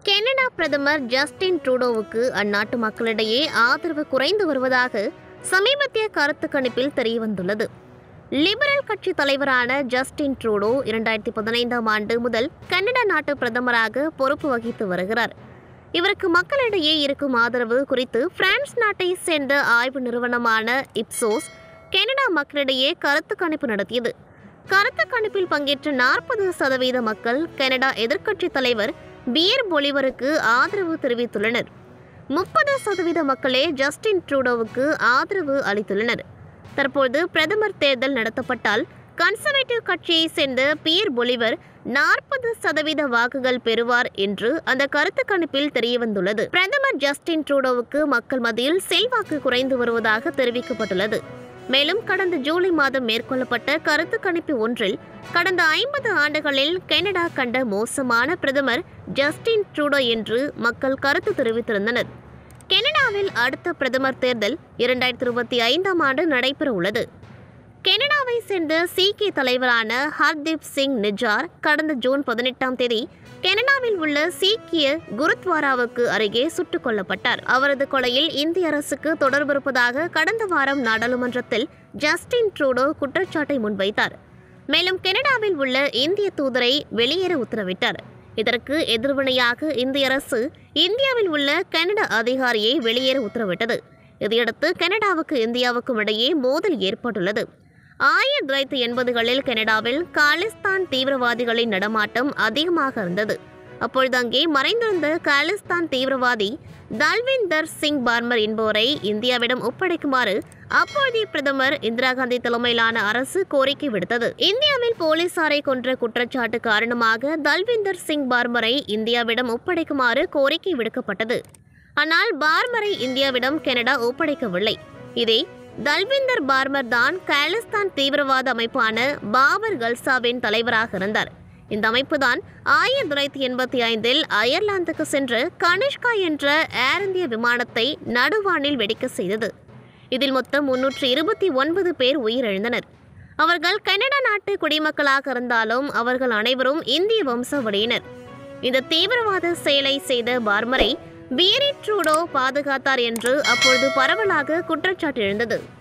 Canada பிரதமர் Justin ட்ரூடோவுக்கு அந்நாட்டு மக்களிடையே ஆதரவு குறைந்து வருவதாக சமீபத்திய கருத்து கணிப்பில் தெரியவந்துள்ளது லிபரல் கட்சி தலைவரான ஜஸ்டின் ட்ரூடோ இரண்டாயிரத்தி பதினைந்தாம் ஆண்டு முதல் கனடா நாட்டு பிரதமராக பொறுப்பு வகித்து வருகிறார் இவருக்கு மக்களிடையே இருக்கும் ஆதரவு குறித்து பிரான்ஸ் நாட்டை சேர்ந்த ஆய்வு நிறுவனமான இப்சோஸ் கனடா மக்களிடையே கருத்து கணிப்பு நடத்தியது கருத்து கணிப்பில் பங்கேற்ற நாற்பது சதவீத மக்கள் கனடா எதிர்க்கட்சித் தலைவர் பியர் பொலிவருக்கு ஆதரவு தெரிவித்துள்ளனர் முப்பது சதவீத மக்களே ஜஸ்டின் ட்ரூடோவுக்கு ஆதரவு அளித்துள்ளனர் தற்போது பிரதமர் தேர்தல் நடத்தப்பட்டால் கன்சர்வேட்டிவ் கட்சியை சேர்ந்த பியர் பொலிவர் நாற்பது சதவீத வாக்குகள் பெறுவார் என்று அந்த கருத்து கணிப்பில் தெரியவந்துள்ளது பிரதமர் ஜஸ்டின் ட்ரூடோவுக்கு மக்கள் மத்தியில் செல்வாக்கு குறைந்து வருவதாக தெரிவிக்கப்பட்டுள்ளது மேலும் கடந்த ஜூலை மாதம் மேற்கொள்ளப்பட்ட கருத்து கணிப்பு ஒன்றில் கடந்த ஐம்பது ஆண்டுகளில் கனடா கண்ட மோசமான பிரதமர் ஜஸ்டின் ட்ரூடோ என்று மக்கள் கருத்து தெரிவித்திருந்தனர் கனடாவில் அடுத்த பிரதமர் தேர்தல் இரண்டாயிரத்தி இருபத்தி ஐந்தாம் ஆண்டு நடைபெற உள்ளது கனடாவை சேர்ந்த சீக்கிய தலைவரான ஹர்தீப் சிங் நிஜார் கடந்த ஜூன் பதினெட்டாம் தேதி கனடாவில் உள்ள சீக்கிய குருத்வாராவுக்கு அருகே சுட்டுக் கொல்லப்பட்டார் அவரது கொலையில் இந்திய அரசுக்கு தொடர்பு இருப்பதாக கடந்த வாரம் நாடாளுமன்றத்தில் ஜஸ்டின் ட்ரூடோ குற்றச்சாட்டை முன்வைத்தார் மேலும் கனடாவில் உள்ள இந்திய தூதரை வெளியேற உத்தரவிட்டார் இதற்கு எதிர்வினையாக இந்திய அரசு இந்தியாவில் உள்ள கனடா அதிகாரியை வெளியேற உத்தரவிட்டது இதையடுத்து கனடாவுக்கு இந்தியாவுக்கும் இடையே மோதல் ஏற்பட்டுள்ளது ஆயிரத்தி தொள்ளாயிரத்தி எண்பதுகளில் கனடாவில் காலிஸ்தான் தீவிரவாதிகளின் நடமாட்டம் அதிகமாக இருந்தது அப்பொழுது அங்கே மறைந்திருந்த காலிஸ்தான் தீவிரவாதி தல்விந்தர் சிங் பார்மர் என்பவரை இந்தியாவிடம் ஒப்படைக்குமாறு அப்போதைய பிரதமர் இந்திரா காந்தி தலைமையிலான அரசு கோரிக்கை விடுத்தது இந்தியாவில் போலீசாரை கொன்ற குற்றச்சாட்டு காரணமாக தல்விந்தர் சிங் பார்மரை இந்தியாவிடம் ஒப்படைக்குமாறு கோரிக்கை விடுக்கப்பட்டது ஆனால் பார்மரை இந்தியாவிடம் கனடா ஒப்படைக்கவில்லை இதை தல்விந்தர் பார்மர் தான் காலிஸ்தான் தீவிரவாத அமைப்பான பாபர் கல்சாவின் தலைவராக இருந்தார் இந்த அமைப்பு தான் ஆயிரத்தி தொள்ளாயிரத்தி எண்பத்தி ஐந்தில் அயர்லாந்துக்கு சென்று கனிஷ்கா என்ற ஏர் இந்திய விமானத்தை நடுவானில் வெடிக்க செய்தது இதில் மொத்தம் முன்னூற்று இருபத்தி ஒன்பது பேர் உயிரிழந்தனர் அவர்கள் கனடா நாட்டு குடிமக்களாக இருந்தாலும் அவர்கள் அனைவரும் இந்திய வம்சாவளியினர் இந்த தீவிரவாத செயலை செய்த பார்மரை பியரி ட்ரூடோ பாதுகாத்தார் என்று அப்பொழுது பரவலாக குற்றச்சாட்டு எழுந்தது